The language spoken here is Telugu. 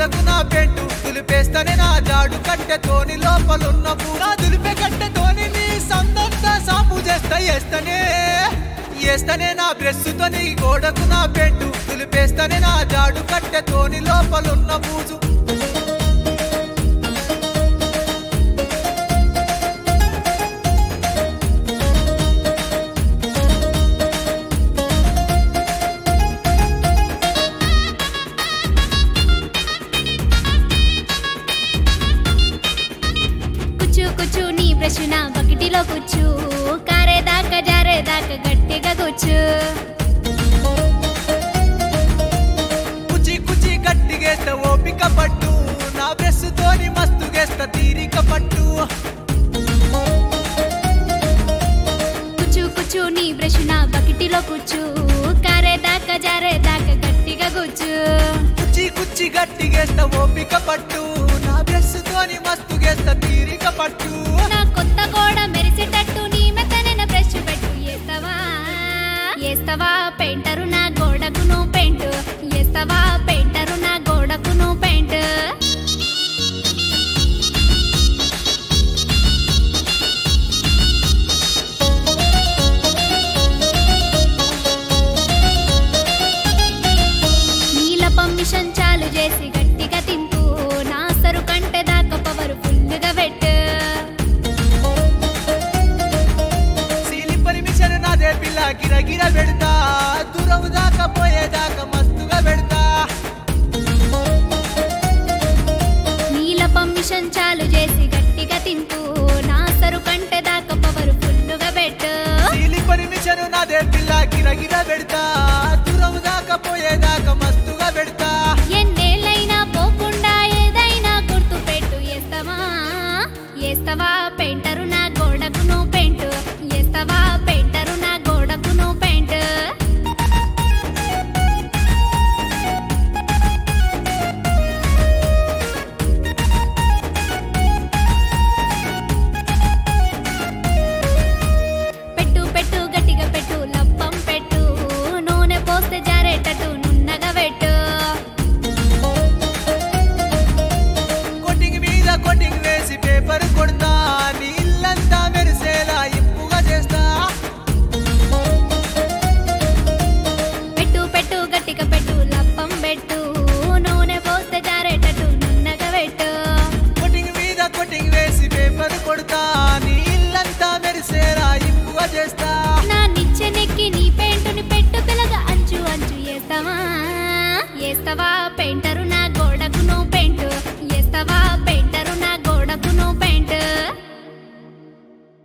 గోడకు నా పెంటు దులిపేస్తనే నా జాడు కట్టెతోని లోపలున్న పూనా దులిపే కట్టెతోని నీ సందంతా సాపు చేస్తా వేస్తనే వేస్తనే నా బ్రెస్సుతో నీ గోడకు నా పెంటు దులిపేస్తనే నా జాడు కట్టెతోని లోపలున్న బూజు కుచ్చు కుచ్చు నీ బ్రష్ నా బకెటిలో కూర్చు కారేదాకా జారేదాకా గట్టిగా కూర్చు కుచి కుచి గట్టిగేస్త ఓపిక పట్టు నా బ్రెస్సుతోని మస్తు గేస్త తీరిక పట్టు కుచ్చు కుచ్చు నీ బ్రష్ నా బకెటిలో కూర్చు కారేదాకా జారేదాకా గట్టిగా కూర్చు కుచ్చి కుచ్చి గట్టిగేస్త ఓపిక పట్టు నా బ్రెస్సుతోని మస్తు గేస్త తీరిక పట్టు నా కొత్త గోడ మెరిసేటట్టు నీ మెత్తనైన బ్రష్ పెట్టు ఏస్తావా ఏస్తావా పెయింటరు నా గోడకు నువ్వు పెయింట్ ఏస్తావా పెయింటరు నా గోడకు నువ్వు పెయింట్ నీల పమ్మిషన్ చాలు చేసి గట్టిగా తింపు నా సరు కంటే దాకా పవర్ ఫుల్గా పెట్టు సీలి పర్మిషన్ నాదే పిల్ల గిరగిర పెడతా దూరం దాకా పోయేదాకా మస్తుగా పెడతా నీల పమ్మిషన్ చాలు చేసి గట్టిగా తింటూ నా సరు కంటే దాకా పవర్ ఫుల్లుగా పెట్టు సీలి పర్మిషన్ నాదే పిల్ల గిరగిర పెడతా దూరం దాకా పోయేదాకా మస్తుగా పెడతా ఎన్నేళ్ళైనా పోకుండా ఏదైనా గుర్తు పెట్టు ఏస్తావా ఏస్తావా పెయింటరు నా గోడకు నువ్వు పెయింట్ ఏస్తావా పెయింటరు నా గోడకు నువ్వు పెయింట్ పెట్టు పెట్టు గట్టిగా పెట్టు లప్పం పెట్టు నూనె పోస్తే జారేటట్టు నున్నగా పెట్టు కోటింగ్ మీద కోటింగ్ వేసి పేపర్ కొడతా నీళ్ళంతా మెరిసేలా ఇంపుగా చేస్తా పెట్టు పెట్టు గట్టిగా పెట్టు లప్పం పెట్టు నూనె పోస్తే జారేటట్టు నున్నగా పెట్టు కోటింగ్ మీద కోటింగ్ వేసి పేపర్ కొడతా నీళ్ళంతా మెరిసేలా ఇంపుగా చేస్తా నా నిచ్చెనెక్కి నీ పెయింటుని పెట్టు పిల్లగా అంచు అంచు వేస్తావా వేస్తావా పెయింటరు